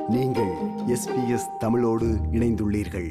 நீங்கள் எஸ்பிஎஸ் தமிழோடு இணைந்துள்ளீர்கள்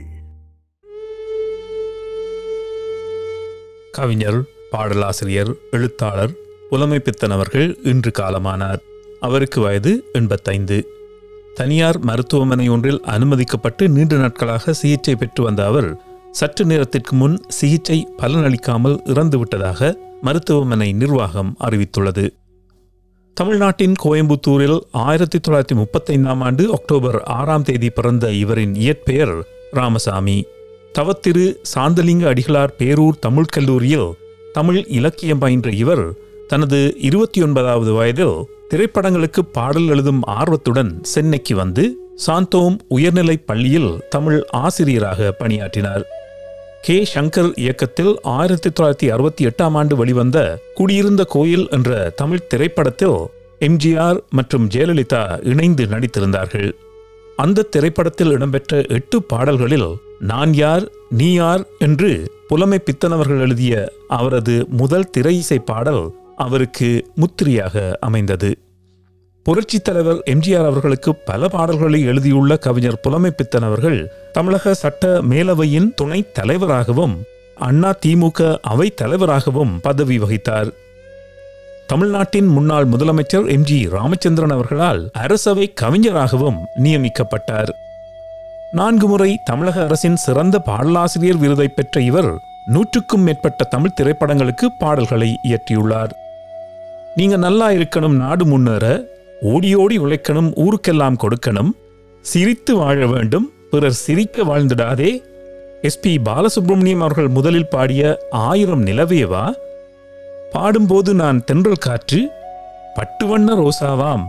கவிஞர் பாடலாசிரியர் எழுத்தாளர் புலமைப்பித்தன் அவர்கள் இன்று காலமானார் அவருக்கு வயது எண்பத்தைந்து தனியார் மருத்துவமனை ஒன்றில் அனுமதிக்கப்பட்டு நீண்ட நாட்களாக சிகிச்சை பெற்று வந்த அவர் சற்று நேரத்திற்கு முன் சிகிச்சை பலனளிக்காமல் இறந்துவிட்டதாக மருத்துவமனை நிர்வாகம் அறிவித்துள்ளது தமிழ்நாட்டின் கோயம்புத்தூரில் ஆயிரத்தி தொள்ளாயிரத்தி முப்பத்தைந்தாம் ஆண்டு அக்டோபர் ஆறாம் தேதி பிறந்த இவரின் இயற்பெயர் ராமசாமி தவத்திரு சாந்தலிங்க அடிகளார் பேரூர் தமிழ்க் கல்லூரியில் தமிழ் இலக்கியம் பயின்ற இவர் தனது இருபத்தி ஒன்பதாவது வயதில் திரைப்படங்களுக்கு பாடல் எழுதும் ஆர்வத்துடன் சென்னைக்கு வந்து சாந்தோம் உயர்நிலைப் பள்ளியில் தமிழ் ஆசிரியராக பணியாற்றினார் கே சங்கர் இயக்கத்தில் ஆயிரத்தி தொள்ளாயிரத்தி அறுபத்தி எட்டாம் ஆண்டு வெளிவந்த குடியிருந்த கோயில் என்ற தமிழ் திரைப்படத்தில் எம்ஜிஆர் மற்றும் ஜெயலலிதா இணைந்து நடித்திருந்தார்கள் அந்த திரைப்படத்தில் இடம்பெற்ற எட்டு பாடல்களில் நான் யார் நீ யார் என்று புலமை பித்தனவர்கள் எழுதிய அவரது முதல் திரை இசை பாடல் அவருக்கு முத்திரையாக அமைந்தது புரட்சித் தலைவர் எம்ஜிஆர் அவர்களுக்கு பல பாடல்களை எழுதியுள்ள கவிஞர் புலமை பித்தன் அவர்கள் தமிழக சட்ட மேலவையின் துணைத் தலைவராகவும் அண்ணா திமுக அவை தலைவராகவும் பதவி வகித்தார் தமிழ்நாட்டின் முன்னாள் முதலமைச்சர் எம் ஜி ராமச்சந்திரன் அவர்களால் அரசவை கவிஞராகவும் நியமிக்கப்பட்டார் நான்கு முறை தமிழக அரசின் சிறந்த பாடலாசிரியர் விருதை பெற்ற இவர் நூற்றுக்கும் மேற்பட்ட தமிழ் திரைப்படங்களுக்கு பாடல்களை இயற்றியுள்ளார் நீங்க நல்லா இருக்கணும் நாடு முன்னேற ஓடி ஓடி உழைக்கணும் ஊருக்கெல்லாம் கொடுக்கணும் சிரித்து வாழ வேண்டும் பிறர் சிரிக்க வாழ்ந்திடாதே எஸ்பி பாலசுப்ரமணியம் அவர்கள் முதலில் பாடிய ஆயிரம் நிலவேவா பாடும்போது நான் தென்றல் காற்று பட்டுவண்ண ரோசாவாம்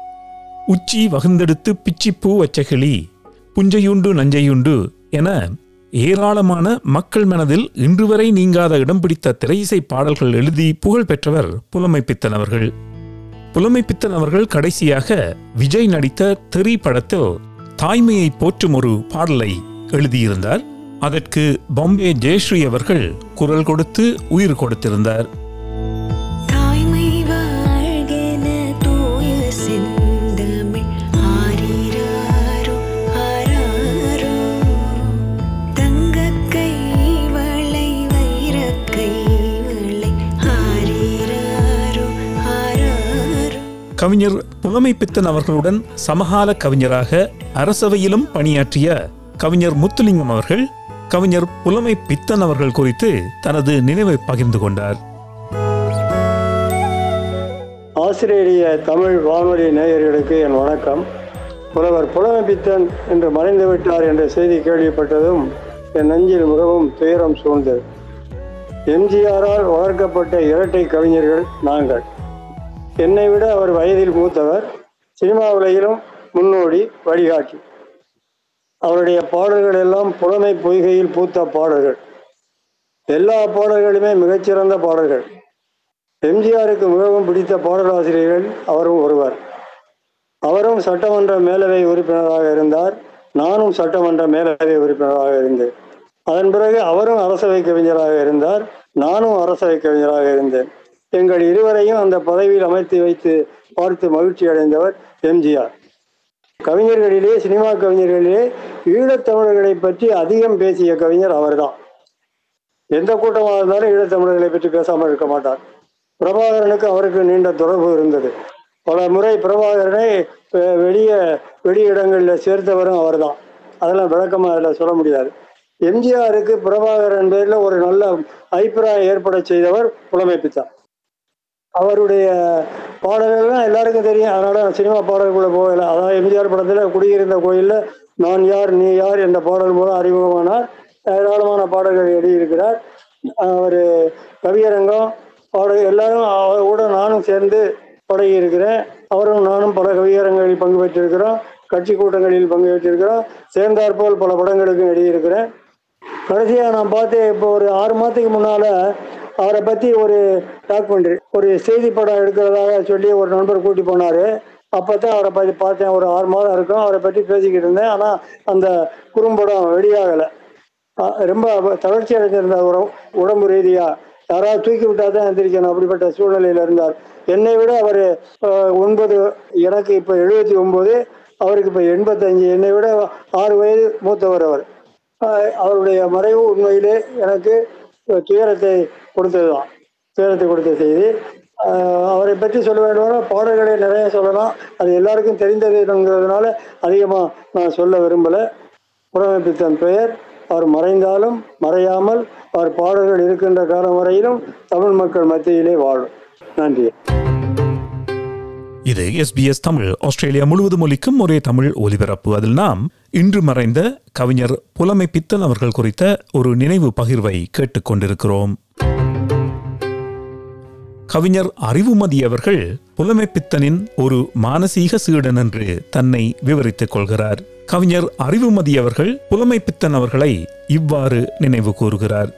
உச்சி வகுந்தெடுத்து பிச்சிப்பூ வச்சகிளி புஞ்சையுண்டு நஞ்சையுண்டு என ஏராளமான மக்கள் மனதில் இன்று வரை நீங்காத இடம் பிடித்த திரையிசை பாடல்கள் எழுதி புகழ் பெற்றவர் புலமை பித்தன் அவர்கள் புலமை பித்தன் அவர்கள் கடைசியாக விஜய் நடித்த தெறி படத்தில் தாய்மையை போற்றும் ஒரு பாடலை எழுதியிருந்தார் அதற்கு பாம்பே ஜெயஸ்ரீ அவர்கள் குரல் கொடுத்து உயிர் கொடுத்திருந்தார் தாய்மை வாழ்கென தூய செந்தமிழ் ஆரிராரோ ஆராரோ தங்கக் கைவளை வைரக் கைவளை ஆரிராரோ ஆராரோ கவிஞர் புலமை பித்தன் அவர்களுடன் சமகால கவிஞராக அரசவையிலும் பணியாற்றிய கவிஞர் முத்துலிங்கம் அவர்கள் கவிஞர் புலமை பித்தன் அவர்கள் குறித்து தனது நினைவை பகிர்ந்து கொண்டார் ஆஸ்திரேலிய தமிழ் வானொலி நேயர்களுக்கு என் வணக்கம் புலவர் புலமைப்பித்தன் என்று மறைந்து விட்டார் என்ற செய்தி கேள்விப்பட்டதும் என் நெஞ்சில் மிகவும் துயரம் சூழ்ந்தது எம்ஜிஆரால் வளர்க்கப்பட்ட இரட்டை கவிஞர்கள் நாங்கள் என்னை விட அவர் வயதில் மூத்தவர் சினிமா உலகிலும் முன்னோடி வழிகாட்டி அவருடைய பாடல்கள் எல்லாம் புலமை பொய்கையில் பூத்த பாடல்கள் எல்லா பாடல்களுமே மிகச்சிறந்த பாடல்கள் எம்ஜிஆருக்கு மிகவும் பிடித்த பாடலாசிரியர்கள் அவரும் ஒருவர் அவரும் சட்டமன்ற மேலவை உறுப்பினராக இருந்தார் நானும் சட்டமன்ற மேலவை உறுப்பினராக இருந்தேன் அதன் பிறகு அவரும் அரசவை கவிஞராக இருந்தார் நானும் அரசவை கவிஞராக இருந்தேன் எங்கள் இருவரையும் அந்த பதவியில் அமைத்து வைத்து பார்த்து மகிழ்ச்சி அடைந்தவர் எம்ஜிஆர் கவிஞர்களிலே சினிமா கவிஞர்களிலே ஈழத்தமிழர்களை பற்றி அதிகம் பேசிய கவிஞர் அவர்தான் எந்த கூட்டமாக இருந்தாலும் ஈழத்தமிழர்களை பற்றி பேசாமல் இருக்க மாட்டார் பிரபாகரனுக்கு அவருக்கு நீண்ட தொடர்பு இருந்தது பல முறை பிரபாகரனை வெ- வெளிய வெளியிடங்களில் சேர்த்தவரும் அவர்தான் அதெல்லாம் விளக்கமாக அதில் சொல்ல முடியாது எம்ஜிஆருக்கு பிரபாகரன் பேரில் ஒரு நல்ல அபிப்பிராயம் ஏற்பட செய்தவர் புலமைப்பித்தார் அவருடைய பாடல்கள்லாம் எல்லாருக்கும் தெரியும் அதனால நான் சினிமா பாடல்குள்ளே போகல அதாவது எம்ஜிஆர் படத்தில் குடியிருந்த கோயிலில் நான் யார் நீ யார் என்ற பாடல் மூலம் அறிமுகமானார் ஏராளமான பாடல்கள் எழுதியிருக்கிறார் அவர் கவியரங்கம் பாடல் எல்லாரும் அவரோட நானும் சேர்ந்து பழகி இருக்கிறேன் அவரும் நானும் பல கவியரங்களில் பங்கு பெற்றிருக்கிறோம் கட்சி கூட்டங்களில் பங்கு பெற்றிருக்கிறோம் சேர்ந்தாற்போல் பல படங்களுக்கும் எழுதியிருக்கிறேன் கடைசியாக நான் பார்த்தேன் இப்போ ஒரு ஆறு மாதத்துக்கு முன்னால் அவரை பற்றி ஒரு டாக்குமெண்ட்ரி ஒரு செய்தி படம் எடுக்கிறதாக சொல்லி ஒரு நண்பர் கூட்டி போனார் அப்போ தான் அவரை பற்றி பார்த்தேன் ஒரு ஆறு மாதம் இருக்கும் அவரை பற்றி பேசிக்கிட்டு இருந்தேன் ஆனால் அந்த குறும்படம் வெளியாகலை ரொம்ப தளர்ச்சி அடைஞ்சிருந்த உடம்பு உடம்பு ரீதியாக யாராவது தூக்கி விட்டா தான் எந்திரிக்கணும் அப்படிப்பட்ட சூழ்நிலையில் இருந்தார் என்னை விட அவர் ஒன்பது எனக்கு இப்போ எழுபத்தி ஒன்பது அவருக்கு இப்போ எண்பத்தஞ்சு என்னை விட ஆறு வயது மூத்தவர் அவர் ஆஹ் அவருடைய மறைவு உண்மையிலே எனக்கு துயரத்தை கொடுத்ததுதான் துயரத்தை கொடுத்த செய்தி ஆஹ் அவரை பற்றி சொல்ல வேண்டுமானால் பாடல்களை நிறைய சொல்லலாம் அது எல்லாருக்கும் தெரிந்ததுங்கிறதுனால அதிகமாக நான் சொல்ல விரும்பலை புலமைப்பித்தன் பெயர் அவர் மறைந்தாலும் மறையாமல் அவர் பாடல்கள் இருக்கின்ற காலம் வரையிலும் தமிழ் மக்கள் மத்தியிலே வாழும் நன்றி இது எஸ்பிஎஸ் தமிழ் ஆஸ்திரேலியா முழுவதும் ஒலிக்கும் ஒரே தமிழ் ஒலிபரப்பு அதில் நாம் இன்று மறைந்த கவிஞர் புலமை பித்தன் அவர்கள் குறித்த ஒரு நினைவு பகிர்வை கேட்டுக்கொண்டிருக்கிறோம் கவிஞர் அறிவுமதி அவர்கள் புலமை பித்தனின் ஒரு மானசீக சீடன் என்று தன்னை விவரித்துக் கொள்கிறார் கவிஞர் அறிவுமதி அவர்கள் புலமை பித்தன் அவர்களை இவ்வாறு நினைவு கூறுகிறார்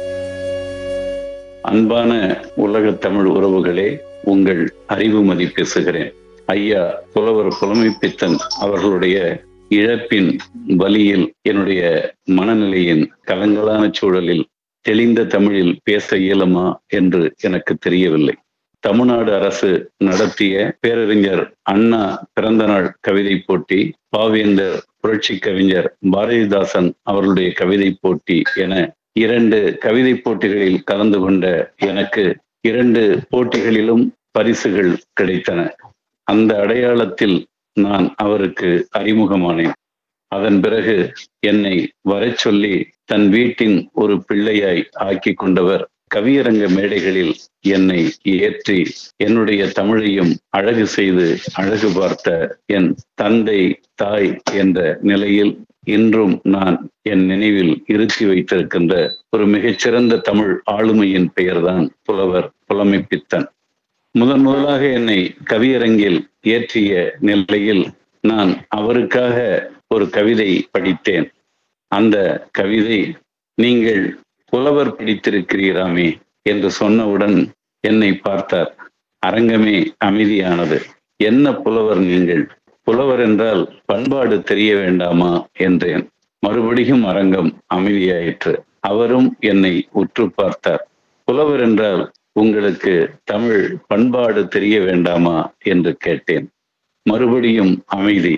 அன்பான உலக தமிழ் உறவுகளே உங்கள் அறிவுமதி பேசுகிறேன் ஐயா புலவர் புலமைப்பித்தன் அவர்களுடைய இழப்பின் வலியில் என்னுடைய மனநிலையின் கலங்கலான சூழலில் தெளிந்த தமிழில் பேச இயலுமா என்று எனக்கு தெரியவில்லை தமிழ்நாடு அரசு நடத்திய பேரறிஞர் அண்ணா பிறந்தநாள் கவிதை போட்டி பாவேந்தர் புரட்சி கவிஞர் பாரதிதாசன் அவர்களுடைய கவிதை போட்டி என இரண்டு கவிதை போட்டிகளில் கலந்து கொண்ட எனக்கு இரண்டு போட்டிகளிலும் பரிசுகள் கிடைத்தன அந்த அடையாளத்தில் நான் அவருக்கு அறிமுகமானேன் அதன் பிறகு என்னை வரச் சொல்லி தன் வீட்டின் ஒரு பிள்ளையாய் ஆக்கி கொண்டவர் கவியரங்க மேடைகளில் என்னை ஏற்றி என்னுடைய தமிழையும் அழகு செய்து அழகு பார்த்த என் தந்தை தாய் என்ற நிலையில் இன்றும் நான் என் நினைவில் இருத்தி வைத்திருக்கின்ற ஒரு மிகச்சிறந்த தமிழ் ஆளுமையின் பெயர்தான் புலவர் புலமைப்பித்தன் முதன் முதலாக என்னை கவியரங்கில் ஏற்றிய நிலையில் நான் அவருக்காக ஒரு கவிதை படித்தேன் அந்த கவிதை நீங்கள் புலவர் படித்திருக்கிறீராமே என்று சொன்னவுடன் என்னை பார்த்தார் அரங்கமே அமைதியானது என்ன புலவர் நீங்கள் புலவர் என்றால் பண்பாடு தெரிய வேண்டாமா என்றேன் மறுபடியும் அரங்கம் அமைதியாயிற்று அவரும் என்னை உற்று பார்த்தார் புலவர் என்றால் உங்களுக்கு தமிழ் பண்பாடு தெரிய வேண்டாமா என்று கேட்டேன் மறுபடியும் அமைதி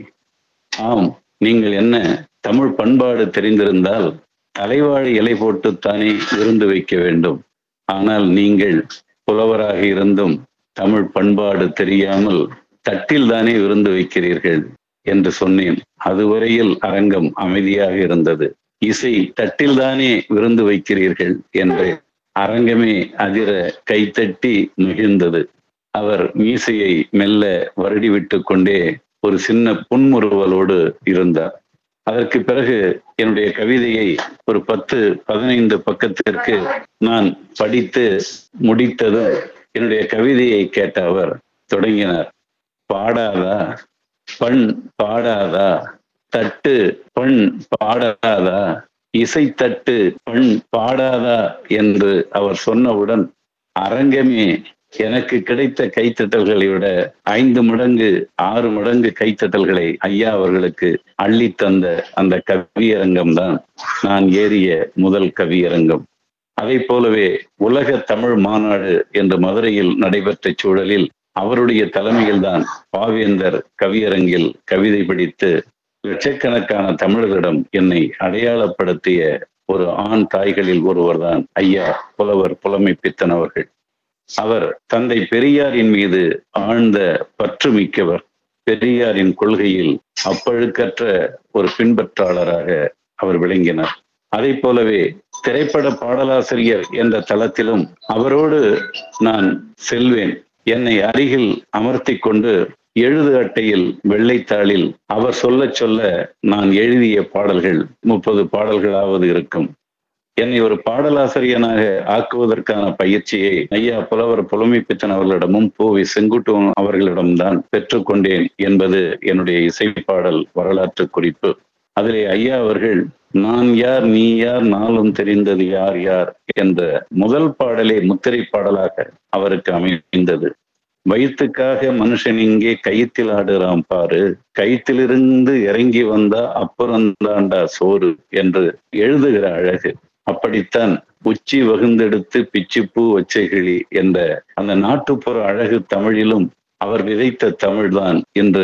ஆம் நீங்கள் என்ன தமிழ் பண்பாடு தெரிந்திருந்தால் தலைவாழி இலை போட்டுத்தானே விருந்து வைக்க வேண்டும் ஆனால் நீங்கள் புலவராக இருந்தும் தமிழ் பண்பாடு தெரியாமல் தட்டில் தானே விருந்து வைக்கிறீர்கள் என்று சொன்னேன் அதுவரையில் அரங்கம் அமைதியாக இருந்தது இசை தட்டில் தானே விருந்து வைக்கிறீர்கள் என்று அரங்கமே அதிர கைத்தட்டி மகிழ்ந்தது அவர் மீசையை மெல்ல வருடிவிட்டு கொண்டே ஒரு சின்ன புன்முறுவலோடு இருந்தார் அதற்கு பிறகு என்னுடைய கவிதையை ஒரு பத்து பதினைந்து பக்கத்திற்கு நான் படித்து முடித்ததும் என்னுடைய கவிதையை கேட்ட அவர் தொடங்கினார் பாடாதா பண் பாடாதா தட்டு பண் பாடாதா இசைத்தட்டு பண் பாடாதா என்று அவர் சொன்னவுடன் அரங்கமே எனக்கு கிடைத்த கைத்தட்டல்களை விட ஐந்து மடங்கு ஆறு மடங்கு கைத்தட்டல்களை ஐயா அவர்களுக்கு அள்ளி தந்த அந்த கவியரங்கம் தான் நான் ஏறிய முதல் கவியரங்கம் அதை போலவே உலக தமிழ் மாநாடு என்று மதுரையில் நடைபெற்ற சூழலில் அவருடைய தலைமையில்தான் பாவேந்தர் கவியரங்கில் கவிதை படித்து லட்சக்கணக்கான தமிழர்களிடம் என்னை அடையாளப்படுத்திய ஒரு ஆண் தாய்களில் ஒருவர்தான் ஐயா புலவர் புலமை பித்தன் அவர்கள் அவர் தந்தை பெரியாரின் மீது ஆழ்ந்த பற்று மிக்கவர் பெரியாரின் கொள்கையில் அப்பழுக்கற்ற ஒரு பின்பற்றாளராக அவர் விளங்கினார் அதை போலவே திரைப்பட பாடலாசிரியர் என்ற தளத்திலும் அவரோடு நான் செல்வேன் என்னை அருகில் அமர்த்தி கொண்டு எழுது அட்டையில் வெள்ளைத்தாளில் அவர் சொல்ல சொல்ல நான் எழுதிய பாடல்கள் முப்பது பாடல்களாவது இருக்கும் என்னை ஒரு பாடலாசிரியனாக ஆக்குவதற்கான பயிற்சியை ஐயா புலவர் புலமை பித்தன் அவர்களிடமும் பூவி செங்குட்டுவன் அவர்களிடம்தான் பெற்றுக்கொண்டேன் என்பது என்னுடைய இசைப்பாடல் வரலாற்று குறிப்பு அதிலே ஐயா அவர்கள் நான் யார் நீ யார் நாளும் தெரிந்தது யார் யார் என்ற முதல் பாடலே முத்திரை பாடலாக அவருக்கு அமைந்தது வயிற்றுக்காக மனுஷன் இங்கே கயிற்றில் ஆடுறான் பாரு கயிற்றிலிருந்து இறங்கி வந்தா அப்புறம் தாண்டா சோறு என்று எழுதுகிற அழகு அப்படித்தான் உச்சி வகுந்தெடுத்து பிச்சுப்பூ ஒச்சைகிளி என்ற அந்த நாட்டுப்புற அழகு தமிழிலும் அவர் விதைத்த தமிழ்தான் இன்று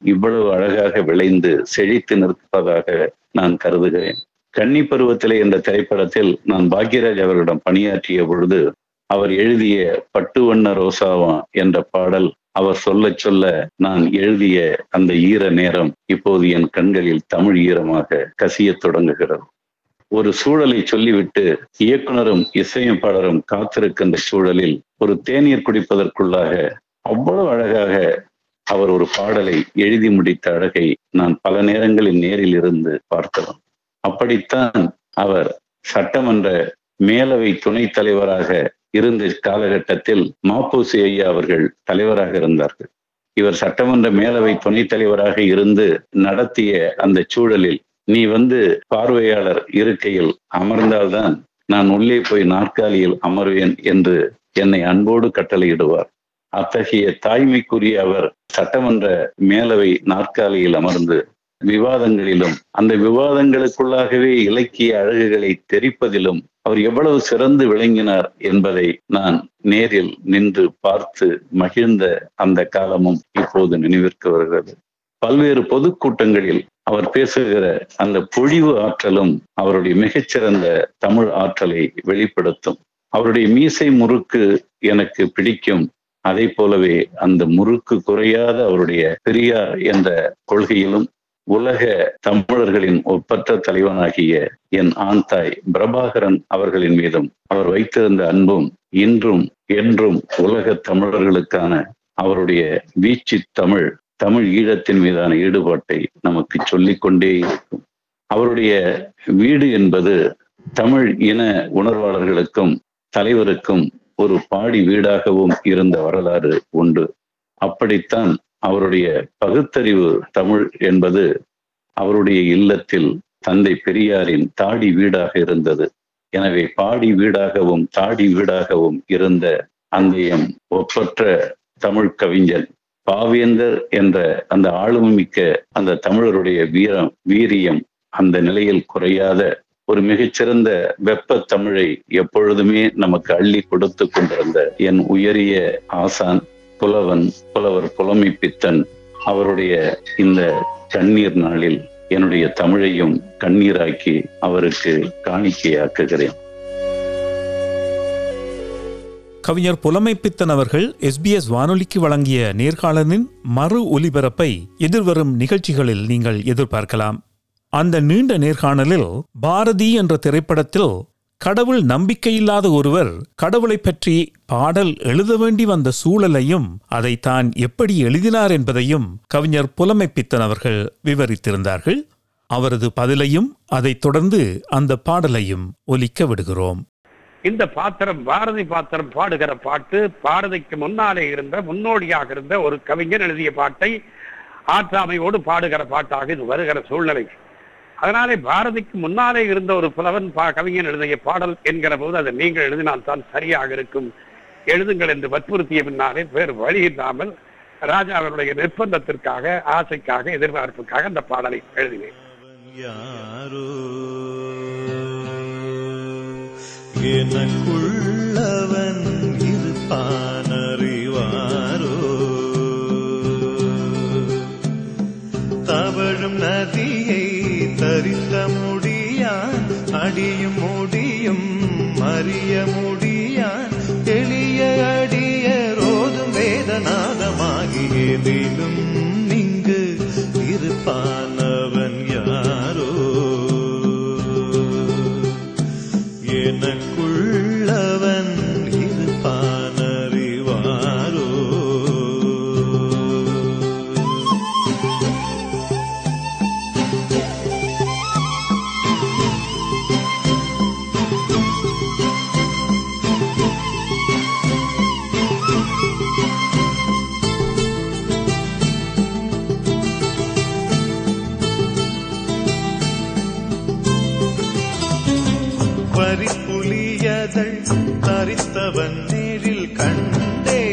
இவ்வளவு அழகாக விளைந்து செழித்து நிற்பதாக நான் கருதுகிறேன் கன்னி பருவத்திலே என்ற திரைப்படத்தில் நான் பாக்யராஜ் அவர்களிடம் பணியாற்றிய பொழுது அவர் எழுதிய பட்டு வண்ண ரோசாவா என்ற பாடல் அவர் சொல்ல சொல்ல நான் எழுதிய அந்த ஈர நேரம் இப்போது என் கண்களில் தமிழ் ஈரமாக கசியத் தொடங்குகிறது ஒரு சூழலை சொல்லிவிட்டு இயக்குனரும் இசையமைப்பாளரும் காத்திருக்கின்ற சூழலில் ஒரு தேநீர் குடிப்பதற்குள்ளாக அவ்வளவு அழகாக அவர் ஒரு பாடலை எழுதி முடித்த அழகை நான் பல நேரங்களில் நேரில் இருந்து பார்த்தவன் அப்படித்தான் அவர் சட்டமன்ற மேலவை துணைத் தலைவராக இருந்த காலகட்டத்தில் மாப்பூசி ஐயா அவர்கள் தலைவராக இருந்தார்கள் இவர் சட்டமன்ற மேலவை துணைத் தலைவராக இருந்து நடத்திய அந்த சூழலில் நீ வந்து பார்வையாளர் இருக்கையில் அமர்ந்தால்தான் நான் உள்ளே போய் நாற்காலியில் அமர்வேன் என்று என்னை அன்போடு கட்டளையிடுவார் அத்தகைய தாய்மைக்குரிய அவர் சட்டமன்ற மேலவை நாற்காலியில் அமர்ந்து விவாதங்களிலும் அந்த விவாதங்களுக்குள்ளாகவே இலக்கிய அழகுகளை தெரிப்பதிலும் அவர் எவ்வளவு சிறந்து விளங்கினார் என்பதை நான் நேரில் நின்று பார்த்து மகிழ்ந்த அந்த காலமும் இப்போது நினைவிற்கு வருகிறது பல்வேறு பொதுக்கூட்டங்களில் அவர் பேசுகிற அந்த பொழிவு ஆற்றலும் அவருடைய மிகச்சிறந்த தமிழ் ஆற்றலை வெளிப்படுத்தும் அவருடைய மீசை முறுக்கு எனக்கு பிடிக்கும் அதை போலவே அந்த முறுக்கு குறையாத அவருடைய பெரியார் என்ற கொள்கையிலும் உலக தமிழர்களின் ஒப்பற்ற தலைவனாகிய என் ஆண் தாய் பிரபாகரன் அவர்களின் மீதும் அவர் வைத்திருந்த அன்பும் இன்றும் என்றும் உலக தமிழர்களுக்கான அவருடைய வீச்சு தமிழ் தமிழ் ஈழத்தின் மீதான ஈடுபாட்டை நமக்கு சொல்லிக் கொண்டே இருக்கும் அவருடைய வீடு என்பது தமிழ் இன உணர்வாளர்களுக்கும் தலைவருக்கும் ஒரு பாடி வீடாகவும் இருந்த வரலாறு உண்டு அப்படித்தான் அவருடைய பகுத்தறிவு தமிழ் என்பது அவருடைய இல்லத்தில் தந்தை பெரியாரின் தாடி வீடாக இருந்தது எனவே பாடி வீடாகவும் தாடி வீடாகவும் இருந்த அந்த எம் ஒப்பற்ற தமிழ் கவிஞன் பாவேந்தர் என்ற அந்த ஆளுமை மிக்க அந்த தமிழருடைய வீரம் வீரியம் அந்த நிலையில் குறையாத ஒரு மிகச்சிறந்த வெப்ப தமிழை எப்பொழுதுமே நமக்கு அள்ளி கொடுத்து கொண்டிருந்த என் உயரிய ஆசான் புலவன் புலவர் புலமை பித்தன் அவருடைய இந்த கண்ணீர் நாளில் என்னுடைய தமிழையும் கண்ணீராக்கி அவருக்கு காணிக்கையாக்குகிறேன் கவிஞர் புலமைப்பித்தன் அவர்கள் எஸ்பிஎஸ் வானொலிக்கு வழங்கிய நேர்காணலின் மறு ஒலிபரப்பை எதிர்வரும் நிகழ்ச்சிகளில் நீங்கள் எதிர்பார்க்கலாம் அந்த நீண்ட நேர்காணலில் பாரதி என்ற திரைப்படத்தில் கடவுள் நம்பிக்கையில்லாத ஒருவர் கடவுளை பற்றி பாடல் எழுத வேண்டி வந்த சூழலையும் அதை தான் எப்படி எழுதினார் என்பதையும் கவிஞர் புலமைப்பித்தன் அவர்கள் விவரித்திருந்தார்கள் அவரது பதிலையும் அதைத் தொடர்ந்து அந்த பாடலையும் ஒலிக்க விடுகிறோம் இந்த பாத்திரம் பாரதி பாத்திரம் பாடுகிற பாட்டு பாரதிக்கு முன்னாலே இருந்த முன்னோடியாக இருந்த ஒரு கவிஞர் எழுதிய பாட்டை ஆற்றாமையோடு பாடுகிற பாட்டாக இது வருகிற சூழ்நிலை அதனாலே பாரதிக்கு முன்னாலே இருந்த ஒரு புலவன் பா கவிஞன் எழுதிய பாடல் என்கிற போது அதை நீங்கள் எழுதினால் தான் சரியாக இருக்கும் எழுதுங்கள் என்று வற்புறுத்திய பின்னாலே வேறு வழி இல்லாமல் ராஜா அவருடைய நிர்பந்தத்திற்காக ஆசைக்காக எதிர்பார்ப்புக்காக அந்த பாடலை எழுதினேன் யாரோ எனக்குள்ளவன் இருப்பான் அறிவாரோ தவழும் நதியை தரித்த முடியான் அடியும் முடியும் அறிய முடியான் எளிய அடிய ரோதும் வேதநாதமாகி எதிலும் இங்கு இருப்பான் அவன் யாரோ எனக்குள்ளவன் இருப்பான் அறிவாரோ வரிப்புலியதள் தரித்தவன் நேரில் கண்டே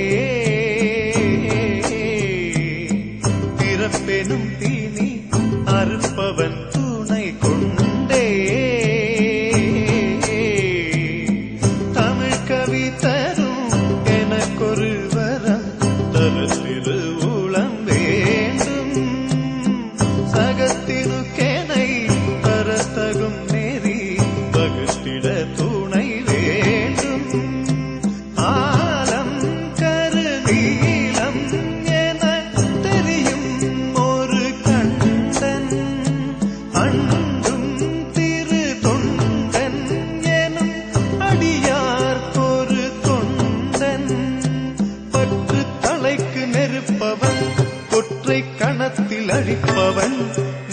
பிறப்பெனும் தீனி அறுப்பவன் துணை கொண்டே தமிழ் கவி தரும் எனக்கொரு வரம் தர திருவுளம் வேண்டும்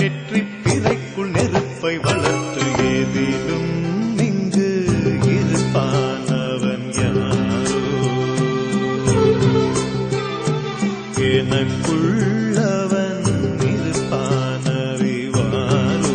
வெற்றி பிறைக்குள் நெருப்பை வளர்த்து ஏதிலும் இங்கு இருப்பானவன் யாரோ எனக்குள்ளவன் இருப்பான் அறிவாரோ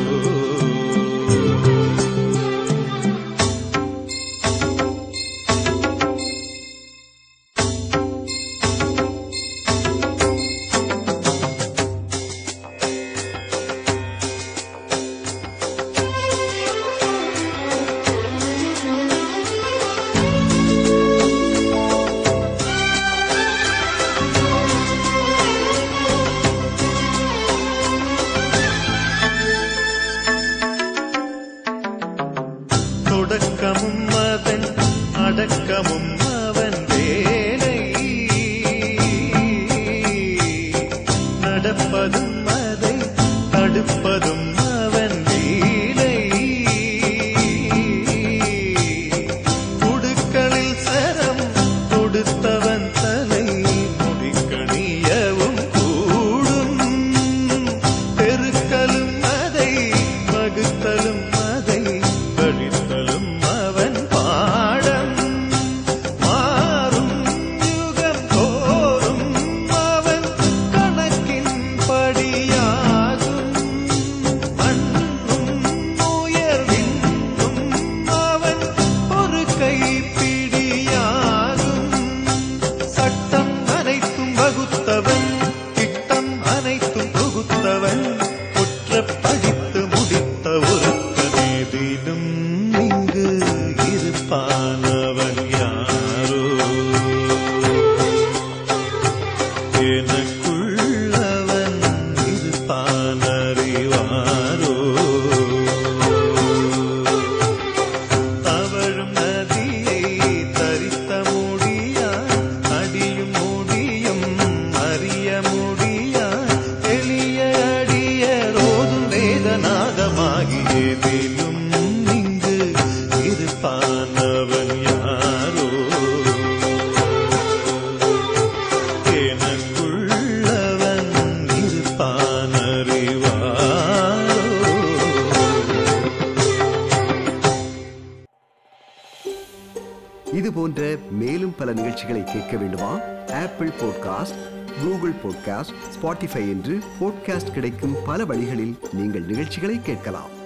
தொடக்கமும் அவன் அடக்கமும் அவன் வேலை நடப்பதும் அதை தடுப்பதும் அவன் வேலை குடுக்களில் சரம் கொடுத்தவன் தலை முடிக்கணியவும் கூடும் பெருக்கலும் அதை வகுத்தலும் அதை கழித்தலும் அவன் பாடம் மாறும் யுகம் தோறும் அவன் கணக்கின் படியாகும் மண்ணும் உயர்வின்னும் அவன் ஒரு கைப்பிடியாகும் சட்டம் அனைத்தும் வகுத்தவன் திட்டம் அனைத்தும் தொகுத்தவன் குற்றப்படித்து முடித்த ஒருத்தனேதிலும் இங்கு இருப்பானவன் யாரோ எனக்குள்ளவன் இருப்பான் அறிவாரோ தவழும் நதியை தரித்த முடியா அடியும் முடியும் அறிய முடியா எளிய அடிய ரோதும் வேதநாதமாகியதிலும் இங்கு இருப்பானவன் யாரோ எனக்குள்ளவன் இருப்பான் அறிவாரோ இது போன்ற மேலும் பல நிகழ்ச்சிகளை கேட்க வேண்டுமா Apple podcast Google podcast Spotify என்று பாட்காஸ்ட் கிடைக்கும் பல வழிகளில் நீங்கள் நிகழ்ச்சிகளை கேட்கலாம்